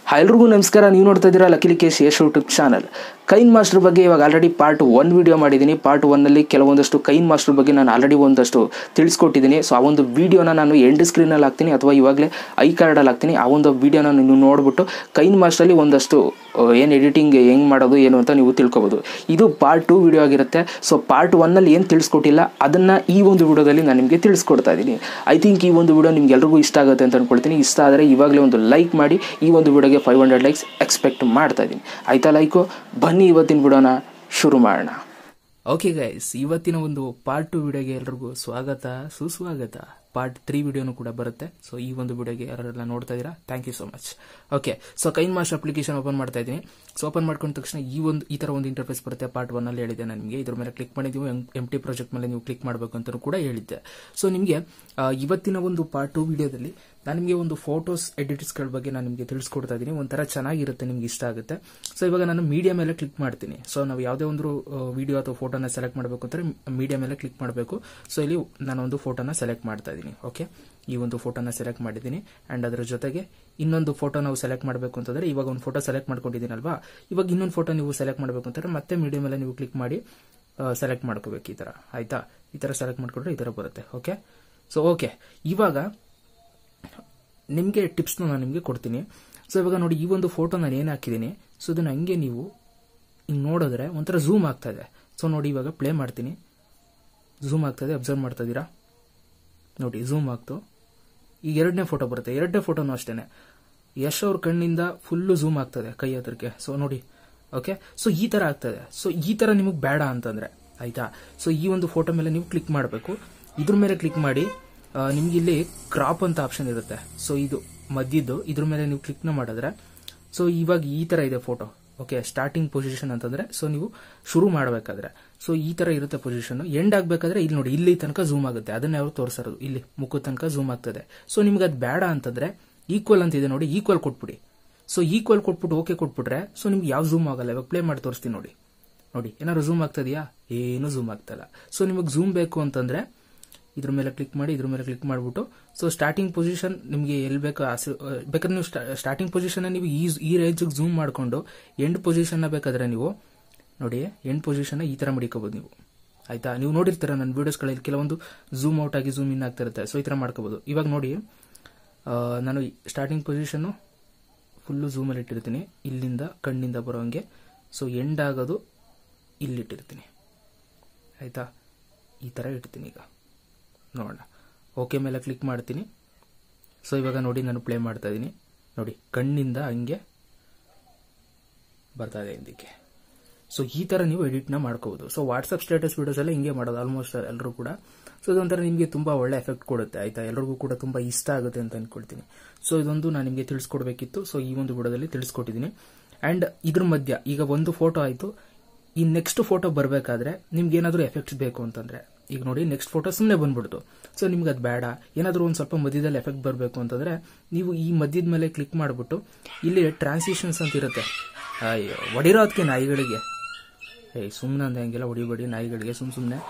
hi ಎಲ್ರಿಗೂ ನಮಸ್ಕಾರ ನೀವು ನೋಡ್ತಾ ಇದ್ದೀರಾ luckily Kesh Yash YouTube channel kine master ಬಗ್ಗೆ ಇವಾಗ ಆಲ್ರೆಡಿ ಪಾರ್ಟ್ ಒನ್ ವಿಡಿಯೋ ಮಾಡಿದ್ದೀನಿ ಪಾರ್ಟ್ ಒನ್ನಲ್ಲಿ ಕೆಲವೊಂದಷ್ಟು ಕೈನ್ ಮಾಸ್ಟರ್ ಬಗ್ಗೆ ನಾನು ಆಲ್ರೆಡಿ ಒಂದಷ್ಟು ತಿಳಿಸ್ಕೊಟ್ಟಿದ್ದೀನಿ ಸೊ ಆ ಒಂದು ವಿಡಿಯೋನ ನಾನು ಎಂಡ್ ಸ್ಕ್ರೀನಲ್ಲಿ ಹಾಕ್ತೀನಿ ಅಥವಾ ಇವಾಗಲೇ ಐ ಕಾರ್ಡಲ್ಲಿ ಹಾಕ್ತೀನಿ ಆ ಒಂದು ವಿಡಿಯೋನ ನೀವು ನೋಡ್ಬಿಟ್ಟು ಕೈನ್ ಮಾಸ್ಟರಲ್ಲಿ ಒಂದಷ್ಟು ಏನು ಎಡಿಟಿಂಗ್ ಹೆಂಗೆ ಮಾಡೋದು ಏನು ಅಂತ ನೀವು ತಿಳ್ಕೊಬೋದು ಇದು ಪಾರ್ಟ್ ಟು ವಿಡಿಯೋ ಆಗಿರುತ್ತೆ ಸೊ ಪಾರ್ಟ್ ಒನ್ನಲ್ಲಿ ಏನು ತಿಳಿಸ್ಕೊಟ್ಟಿಲ್ಲ ಅದನ್ನು ಈ ಒಂದು ವಿಡಿಯೋದಲ್ಲಿ ನಾನು ನಿಮಗೆ ತಿಳಿಸ್ಕೊಡ್ತಾ ಇದ್ದೀನಿ ಐ ಥಿಂಕ್ ಈ ಒಂದು ವಿಡಿಯೋ ನಿಮ್ಗೆ ಎಲ್ರಿಗೂ ಇಷ್ಟ ಆಗುತ್ತೆ ಅಂತ ಅಂದ್ಕೊಳ್ತೀನಿ ಇಷ್ಟ ಆದರೆ ಇವಾಗಲೇ ಒಂದು ಲೈಕ್ ಮಾಡಿ ಈ ಒಂದು ವಿಡಿಯೋಗೆ ಫೈವ್ ಹಂಡ್ರೆಡ್ ಲೈಕ್ಸ್ ಎಕ್ಸ್ಪೆಕ್ಟ್ ಮಾಡ್ತಾ ಇದ್ದೀನಿ ಆಯ್ತಾ ಲೈಕು ಬನ್ನಿ ಇವತ್ತಿನ ವಿಡಿಯೋನ ಶುರು ಮಾಡೋಣ ಓಕೆ ಗೈಸ್ ಇವತ್ತಿನ ಒಂದು ಪಾರ್ಟ್ ಟು ವಿಡಿಯೋಗೆ ಎಲ್ರಿಗೂ ಸ್ವಾಗತ ಸುಸ್ವಾಗತ ಪಾರ್ಟ್ ತ್ರೀ ವಿಡಿಯೋನು ಕೂಡ ಬರುತ್ತೆ ಸೊ ಈ ಒಂದು ವಿಡಿಯೋಗೆ ಯಾರೆಲ್ಲ ನೋಡ್ತಾ ಇದ್ದೀರಾ thank you so much okay so kine master application open ಮಾಡ್ತಾ ಇದ್ದೀನಿ ಸೊ ಓಪನ್ ಮಾಡ್ಕೊಂಡ ತಕ್ಷಣ ಈ ಒಂದು ಈ ತರ ಒಂದು ಇಂಟರ್ಫೇಸ್ ಬರುತ್ತೆ ಪಾರ್ಟ್ ಒನ್ ಅಲ್ಲಿ ಹೇಳಿದೆ ನಾನು ನಿಮಗೆ ಇದ್ರ ಮೇಲೆ ಕ್ಲಿಕ್ ಮಾಡಿದ್ದೀವಿ ಎಂ ಟಿ ಪ್ರಾಜೆಕ್ಟ್ ಮೇಲೆ ನೀವು ಕ್ಲಿಕ್ ಮಾಡಬೇಕು ಅಂತ ಕೂಡ ಹೇಳಿದ್ದೆ ಸೊ ನಿಮಗೆ ಆ, ಇವತ್ತಿನ ಒಂದು ಪಾರ್ಟ್ ಟು ವಿಡಿಯೋದಲ್ಲಿ ನಾನು ನಿಮಗೆ ಒಂದು ಫೋಟೋಸ್ ಎಡಿಟ್ಸ್ಗಳ ಬಗ್ಗೆ ನಾನು ನಿಮಗೆ ತಿಳಿಸ್ಕೊಡ್ತಾ ಇದ್ದೀನಿ ಒಂಥರ ಚೆನ್ನಾಗಿರುತ್ತೆ ನಿಮ್ಗೆ ಇಷ್ಟ ಆಗುತ್ತೆ ಸೊ ಇವಾಗ ನಾನು ಮೀಡಿಯಾ ಮೇಲೆ ಕ್ಲಿಕ್ ಮಾಡ್ತೀನಿ ಸೊ ನಾವು ಯಾವುದೇ ಒಂದು ವಿಡಿಯೋ ಅಥವಾ ಫೋಟೋನ ಸೆಲೆಕ್ಟ್ ಮಾಡಬೇಕು ಅಂದರೆ ಮೀಡಿಯಾ ಮೇಲೆ ಕ್ಲಿಕ್ ಮಾಡಬೇಕು ಸೊ ಇಲ್ಲಿ ನಾನು ಒಂದು ಫೋಟೋನ ಸೆಲೆಕ್ಟ್ ಮಾಡ್ತಾ ಇದ್ದೀನಿ ಓಕೆ ಈ ಒಂದು ಫೋಟೋನ ಸೆಲೆಕ್ಟ್ ಮಾಡಿದ್ದೀನಿ ಅಂಡ್ ಅದರ ಜೊತೆಗೆ ಇನ್ನೊಂದು ಫೋಟೋ ನಾವು ಸೆಲೆಕ್ಟ್ ಮಾಡಬೇಕು ಅಂತಂದ್ರೆ ಇವಾಗ ಒಂದು ಫೋಟೋ ಸೆಲೆಕ್ಟ್ ಮಾಡ್ಕೊಂಡಿದ್ದೀನಲ್ವಾ ಇವಾಗ ಇನ್ನೊಂದು ಫೋಟೋ ನೀವು ಸೆಲೆಕ್ಟ್ ಮಾಡಬೇಕು ಅಂತಂದ್ರೆ ಮತ್ತೆ ಮೀಡಿಯಾ ಮೇಲೆ ನೀವು ಕ್ಲಿಕ್ ಮಾಡಿ ಸೆಲೆಕ್ಟ್ ಮಾಡ್ಕೋಬೇಕು ಈ ತರ ಆಯ್ತಾ ಈ ತರ ಸೆಲೆಕ್ಟ್ ಮಾಡ್ಕೊಂಡ್ರೆ ಈ ತರ ಬರುತ್ತೆ ಓಕೆ ಸೊ ಓಕೆ ಇವಾಗ ನಿಮಗೆ ಟಿಪ್ಸ್ನ ನಾನು ನಿಮಗೆ ಕೊಡ್ತೀನಿ ಸೊ ಇವಾಗ ನೋಡಿ ಈ ಒಂದು ಫೋಟೋ ನಾನು ಏನು ಹಾಕಿದ್ದೀನಿ ಸೊ ಇದನ್ನ ಹಂಗೆ ನೀವು ಹಿಂಗೆ ನೋಡಿದ್ರೆ ಒಂಥರ ಝೂಮ್ ಆಗ್ತಾ ಇದೆ ಸೊ ನೋಡಿ ಇವಾಗ ಪ್ಲೇ ಮಾಡ್ತೀನಿ ಝೂಮ್ ಆಗ್ತಾ ಇದೆ ಅಬ್ಸರ್ವ್ ಮಾಡ್ತಾ ಇದ್ದೀರಾ ನೋಡಿ ಝೂಮ್ ಆಗ್ತು ಈಗ ಎರಡನೇ ಫೋಟೋ ಬರುತ್ತೆ ಎರಡನೇ ಫೋಟೋನು ಅಷ್ಟೇನೆ ಯಶ್ ಅವ್ರ ಕಣ್ಣಿಂದ ಫುಲ್ಲು ಝೂಮ್ ಆಗ್ತದೆ ಕೈ ಹತ್ರಕ್ಕೆ ಸೊ ನೋಡಿ ಓಕೆ ಸೊ ಈ ತರ ಆಗ್ತದೆ ಸೊ ಈ ತರ ನಿಮಗೆ ಬೇಡ ಅಂತಂದ್ರೆ ಆಯ್ತಾ ಸೊ ಈ ಒಂದು ಫೋಟೋ ಮೇಲೆ ನೀವು ಕ್ಲಿಕ್ ಮಾಡಬೇಕು ಇದ್ರ ಮೇಲೆ ಕ್ಲಿಕ್ ಮಾಡಿ ಆ, ನಿಮ್ಗೆ ಇಲ್ಲಿ ಕ್ರಾಪ್ ಅಂತ ಆಪ್ಷನ್ ಇರುತ್ತೆ ಸೊ ಇದು ಮಧ್ಯದ್ದು ಇದ್ರ ಮೇಲೆ ನೀವು ಕ್ಲಿಕ್ನ ಮಾಡಿದ್ರೆ ಸೊ ಇವಾಗ ಈ ತರ ಇದೆ ಫೋಟೋ ಓಕೆ ಸ್ಟಾರ್ಟಿಂಗ್ ಪೊಸಿಷನ್ ಅಂತಂದ್ರೆ ಸೊ ನೀವು ಶುರು ಮಾಡಬೇಕಾದ್ರೆ ಸೊ ಈ ತರ ಇರುತ್ತೆ ಪೊಸಿಷನ್ ಎಂಡ್ ಆಗ್ಬೇಕಾದ್ರೆ ಇಲ್ಲಿ ನೋಡಿ ಇಲ್ಲಿ ತನಕ ಝೂಮ್ ಆಗುತ್ತೆ ಅದನ್ನ ಅವರು ತೋರಿಸೋದು ಇಲ್ಲಿ ಮುಖದ ತನಕ ಝೂಮ್ ಆಗ್ತದೆ ಸೊ ನಿಮ್ಗೆ ಅದು ಬೇಡ ಅಂತಂದ್ರೆ ಈಕ್ವಲ್ ಅಂತ ಇದೆ ನೋಡಿ ಈಕ್ವಲ್ ಕೊಟ್ಬಿಡಿ ಸೊ ಈಕ್ವಲ್ ಕೊಟ್ಬಿಟ್ಟು ಓಕೆ ಕೊಟ್ಬಿಟ್ರೆ ಸೊ ನಿಮ್ಗೆ ಯಾವ ಝೂಮ್ ಆಗಲ್ಲ ಇವಾಗ ಪ್ಲೇ ಮಾಡಿ ತೋರಿಸ್ತೀನಿ ನೋಡಿ ನೋಡಿ ಏನಾದ್ರು ಝೂಮ್ ಆಗ್ತದೆಯಾ ಏನು ಝೂಮ್ ಆಗ್ತಲ್ಲ ಸೊ ನಿಮಗೆ ಝೂಮ್ ಬೇಕು ಅಂತಂದ್ರೆ ಇದ್ರ ಮೇಲೆ ಕ್ಲಿಕ್ ಮಾಡಿ ಇದ್ರ ಮೇಲೆ ಕ್ಲಿಕ್ ಮಾಡಿಬಿಟ್ಟು ಸೊ ಸ್ಟಾರ್ಟಿಂಗ್ ಪೊಸಿಷನ್ ನಿಮಗೆ ಎಲ್ಲಿ ಬೇಕು ಆಸೆ ಆ, ಬೇಕಾದ್ರೆ ನೀವು ಸ್ಟಾರ್ಟಿಂಗ್ ಪೊಸಿಷನ್ ನೀವು ಈ ಈ ರೇಂಜಿಗೆ ಝೂಮ್ ಮಾಡಿಕೊಂಡು ಎಂಡ್ ಪೊಸಿಷನ್ ಬೇಕಾದ್ರೆ ನೀವು ನೋಡಿ ಎಂಡ್ ಪೊಸಿಷನ್ ಈ ತರ ಮಡಿಕೋಬಹುದು ನೀವು ಆಯ್ತಾ ನೀವು ನೋಡಿರ್ತೀರ ನನ್ನ ವಿಡಿಯೋಸ್ಗಳಲ್ಲಿ ಕೆಲವೊಂದು ಝೂಮ್ ಔಟ್ ಆಗಿ ಝೂಮ್ ಇನ್ ಆಗ್ತಿರುತ್ತೆ ಸೊ ಈ ತರ ಮಾಡ್ಕೋಬಹುದು ಇವಾಗ ನೋಡಿ ಆ, ನಾನು ಸ್ಟಾರ್ಟಿಂಗ್ ಪೊಸಿಷನ್ ಫುಲ್ಲು ಝೂಮಲ್ಲಿ ಇಟ್ಟಿರ್ತೀನಿ ಇಲ್ಲಿಂದ ಕಣ್ಣಿಂದ ಬರೋಂಗೆ ಸೊ ಎಂಡ್ ಆಗೋದು ಇಲ್ಲಿಟ್ಟಿರ್ತೀನಿ ಆಯ್ತಾ ಈ ಥರ ಇಡ್ತೀನಿ ಈಗ ನೋಡೋಣ ಓಕೆ ಮೇಲೆ ಕ್ಲಿಕ್ ಮಾಡ್ತೀನಿ ಸೊ ಇವಾಗ ನೋಡಿ ನಾನು ಪ್ಲೇ ಮಾಡ್ತಾ ಇದ್ದೀನಿ ನೋಡಿ ಕಣ್ಣಿಂದ ಹಂಗೆ ಬರ್ತಾ ಇದೆ ಹಿಂದಕ್ಕೆ ಸೊ ಈ ತರ ನೀವು ಎಡಿಟ್ನ ಮಾಡ್ಕೋಬಹುದು ಸೊ ವಾಟ್ಸ್ಆಪ್ ಸ್ಟೇಟಸ್ ವಿಡಿಯೋಸ್ ಎಲ್ಲ ಹಿಂಗೆ ಮಾಡೋದು ಆಲ್ಮೋಸ್ಟ್ ಎಲ್ಲರೂ ಕೂಡ ಸೊ ಇದೊಂಥರ ನಿಮಗೆ ತುಂಬಾ ಒಳ್ಳೆ ಎಫೆಕ್ಟ್ ಕೊಡುತ್ತೆ ಆಯ್ತಾ ಎಲ್ಲರಿಗೂ ಕೂಡ ತುಂಬಾ ಇಷ್ಟ ಆಗುತ್ತೆ ಅಂತ ಅನ್ಕೊಳ್ತೀನಿ ಸೊ ಇದೊಂದು ನಾನು ನಿಮಗೆ ತಿಳಿಸ್ಕೊಡ್ಬೇಕಿತ್ತು ಸೊ ಈ ಒಂದು ವಿಡಿಯೋದಲ್ಲಿ ತಿಳಿಸ್ಕೊಟ್ಟಿದ್ದೀನಿ ಅಂಡ್ ಇದ್ರ ಮಧ್ಯ ಈಗ ಒಂದು ಫೋಟೋ ಆಯ್ತು ಈ ನೆಕ್ಸ್ಟ್ ಫೋಟೋ ಬರಬೇಕಾದ್ರೆ ನಿಮ್ಗೆ ಏನಾದರೂ ಎಫೆಕ್ಟ್ಸ್ ಬೇಕು ಅಂತಂದ್ರೆ ಈಗ ನೋಡಿ ನೆಕ್ಸ್ಟ್ ಫೋಟೋ ಸುಮ್ಮನೆ ಬಂದ್ಬಿಡ್ತು ಸೊ ನಿಮ್ಗೆ ಅದು ಬೇಡ ಏನಾದರೂ ಒಂದು ಸ್ವಲ್ಪ ಮಧ್ಯದಲ್ಲಿ ಎಫೆಕ್ಟ್ ಬರಬೇಕು ಅಂತಂದ್ರೆ ನೀವು ಈ ಮಧ್ಯದ ಮೇಲೆ ಕ್ಲಿಕ್ ಮಾಡಿಬಿಟ್ಟು ಇಲ್ಲಿ ಟ್ರಾನ್ಸಿಷನ್ಸ್ ಅಂತ ಇರುತ್ತೆ ಅಯ್ಯೋ ಹೊಡಿರೋದಕ್ಕೆ ನಾಯಿಗಳಿಗೆ ಏಯ್ ಸುಮ್ಮನೆ ಅಂದ ಹಂಗೆಲ್ಲ ಹೊಡಿಬೇಡಿ ನಾಯಿಗಳಿಗೆ ಸುಮ್ ಸುಮ್ಮನೆ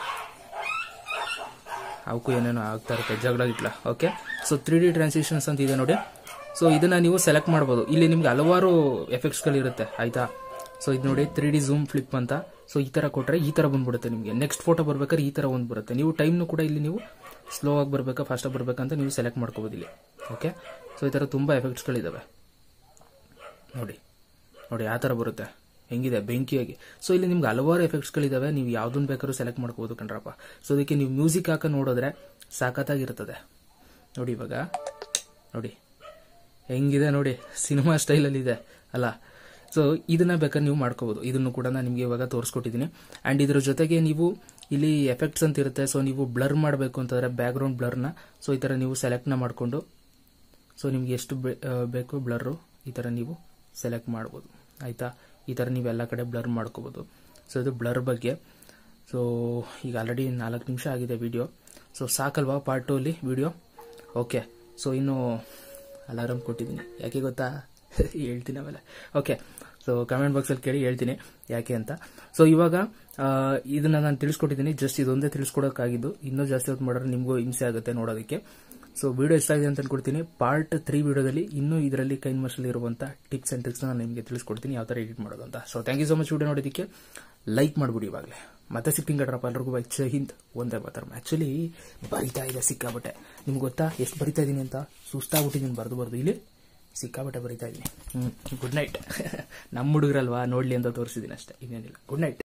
ಅವಕ್ಕೂ ಏನೇನೋ ಆಗ್ತಾ ಇರುತ್ತೆ ಜಗಳ ಗಿಟ್ಲ okay so three D transitions ಅಂತ ಇದೆ ನೋಡಿ ಸೊ ಇದನ್ನ ನೀವು ಸೆಲೆಕ್ಟ್ ಮಾಡ್ಬೋದು ಇಲ್ಲಿ ನಿಮ್ಗೆ ಹಲವಾರು ಎಫೆಕ್ಟ್ಸ್ಗಳಿರುತ್ತೆ ಆಯ್ತಾ ಸೊ ಇದು ನೋಡಿ ತ್ರೀ ಡಿ ಝೂಮ್ ಫ್ಲಿಪ್ ಅಂತ ಸೊ ಈ ತರ ಕೊಟ್ರೆ ಈ ತರ ಬಂದ್ಬಿಡುತ್ತೆ ನಿಮಗೆ ನೆಕ್ಸ್ಟ್ ಫೋಟೋ ಬರ್ಬೇಕಾದ್ರೆ ಈ ತರ ಒಂದು ಬರುತ್ತೆ ನೀವು ಟೈಮ್ನು ಕೂಡ ಇಲ್ಲಿ ನೀವು ಸ್ಲೋ ಆಗಿ ಬರ್ಬೇಕಾ ಫಾಸ್ಟ್ ಆಗಿ ಬರ್ಬೇಕಂತ ನೀವು ಸೆಲೆಕ್ಟ್ ಮಾಡ್ಕೋಬೋದು ಇಲ್ಲಿ ಓಕೆ ಸೊ ಈ ತರ ತುಂಬಾ ಎಫೆಕ್ಟ್ಸ್ಗಳಿದಾವೆ ನೋಡಿ ನೋಡಿ ಆ ಥರ ಬರುತ್ತೆ ಹೆಂಗಿದೆ ಬೆಂಕಿಯಾಗಿ ಸೊ ಇಲ್ಲಿ ನಿಮ್ಗೆ ಹಲವಾರು ಎಫೆಕ್ಟ್ಸ್ಗಳಿದಾವೆ ನೀವು ಯಾವ್ದನ್ನ ಬೇಕಾದ್ರೂ ಸೆಲೆಕ್ಟ್ ಮಾಡ್ಕೋಬೋದು ಕಣ್ರಪ್ಪ ಸೊ ಅದಕ್ಕೆ ನೀವು ಮ್ಯೂಸಿಕ್ ಹಾಕ ನೋಡಿದ್ರೆ ಸಾಕತ್ತಾಗಿರ್ತದೆ ನೋಡಿ ಇವಾಗ ನೋಡಿ ಹೆಂಗಿದೆ ನೋಡಿ ಸಿನಿಮಾ ಸ್ಟೈಲಲ್ಲಿ ಇದೆ ಅಲ್ಲ ಸೊ ಇದನ್ನ ಬೇಕಾದ್ರೆ ನೀವು ಮಾಡ್ಕೋಬಹುದು ಇದನ್ನು ಕೂಡ ನಾನು ನಿಮಗೆ ಇವಾಗ ತೋರಿಸ್ಕೊಟ್ಟಿದ್ದೀನಿ ಅಂಡ್ ಇದ್ರ ಜೊತೆಗೆ ನೀವು ಇಲ್ಲಿ ಎಫೆಕ್ಟ್ಸ್ ಅಂತ ಇರುತ್ತೆ ಸೊ ನೀವು ಬ್ಲರ್ ಮಾಡಬೇಕು ಅಂತಂದ್ರೆ ಬ್ಯಾಕ್ ಗ್ರೌಂಡ್ ಬ್ಲರ್ನ ಸೊ ಈ ತರ ನೀವು ಸೆಲೆಕ್ಟ್ನ ಮಾಡಿಕೊಂಡು ಸೊ ನಿಮ್ಗೆ ಎಷ್ಟು ಬೇ- ಆ, ಬೇಕು ಬ್ಲರ್ರು ಈ ಥರ ನೀವು ಸೆಲೆಕ್ಟ್ ಮಾಡ್ಬೋದು ಆಯಿತಾ ಈ ಥರ ನೀವು ಎಲ್ಲ ಕಡೆ ಬ್ಲರ್ ಮಾಡ್ಕೋಬೋದು ಸೊ ಇದು ಬ್ಲರ್ ಬಗ್ಗೆ ಸೊ ಈಗ ಆಲ್ರೆಡಿ ನಾಲ್ಕು ನಿಮಿಷ ಆಗಿದೆ ವಿಡಿಯೋ ಸೊ ಸಾಕಲ್ವಾ ಪಾರ್ಟ್ ಟು ಅಲ್ಲಿ ವಿಡಿಯೋ ಓಕೆ ಸೊ ಇನ್ನು ಅಲಾರಮ್ ಕೊಟ್ಟಿದ್ದೀನಿ ಯಾಕೆ ಗೊತ್ತಾ ಹೇಳ್ತೀನಿ ಆಮೇಲೆ ಓಕೆ ಸೊ ಕಮೆಂಟ್ ಬಾಕ್ಸಲ್ಲಿ ಕೇಳಿ ಹೇಳ್ತೀನಿ ಯಾಕೆ ಅಂತ ಸೊ ಇವಾಗ ಆ, ಇದನ್ನ ನಾನು ತಿಳಿಸ್ಕೊಟ್ಟಿದ್ದೀನಿ ಜಸ್ಟ್ ಇದೊಂದೇ ತಿಳಿಸ್ಕೊಡೋಕ್ಕಾಗಿದ್ದು ಇನ್ನೂ ಜಾಸ್ತಿ ಹೊತ್ತು ಮಾಡಿದ್ರೆ ನಿಮಗೂ ಹಿಂಸೆ ಆಗುತ್ತೆ ನೋಡೋದಕ್ಕೆ ಸೊ ವಿಡಿಯೋ ಇಷ್ಟ ಆಗಿದೆ ಅಂತ ಅನ್ಕೊಡ್ತೀನಿ ಪಾರ್ಟ್ ತ್ರೀ ವಿಡಿಯೋದಲ್ಲಿ ಇನ್ನೂ ಇದರಲ್ಲಿ ಕೈನ್ ಮರ್ಷಲ್ಲಿ ಇರುವಂಥ ಟಿಪ್ಸ್ ಆ್ಯಂಡ್ ಟ್ರಿಕ್ಸ್ ನಾನು ನಿಮಗೆ ತಿಳಿಸ್ಕೊಡ್ತೀನಿ ಯಾವ ಥರ ಎಡಿಟ್ ಮಾಡೋದು ಅಂತ so thank you so much video ನೋಡೋದಕ್ಕೆ ಲೈಕ್ ಮಾಡ್ಬಿಡಿ ಇವಾಗಲೇ ಮತ್ತೆ ಸಿಕ್ಕಿಂಗ್ ಗಡ್ರಪ್ಪ ಎಲ್ಲರಿಗೂ ಬೈ ಜೈ ಹಿಂದ್ ಒಂದೇ ಮಾತಾರ ಆ್ಯಕ್ಚುಲಿ ಬರಿತಾ ಇದೆ ಸಿಕ್ಕಾಬಟ್ಟೆ ನಿಮ್ಗೆ ಗೊತ್ತಾ ಎಷ್ಟು ಬರಿತಾ ಇದ್ದೀನಿ ಅಂತ ಸುಸ್ತಾಗ್ಬಿಟ್ಟಿದ್ದೀನಿ ಬರ್ದು ಬರ್ದು ಇಲ್ಲಿ ಸಿಕ್ಕಾಬಟ್ಟೆ ಬರಿತಾ ಇದ್ದೀನಿ ಗುಡ್ ನೈಟ್ ನಮ್ಮ ಹುಡುಗರಲ್ವಾ ನೋಡ್ಲಿ ಅಂತ ತೋರಿಸಿದ್ದೀನಿ ಅಷ್ಟೇ ಇನ್ನೇನಿಲ್ಲ ಗುಡ್ ನೈಟ್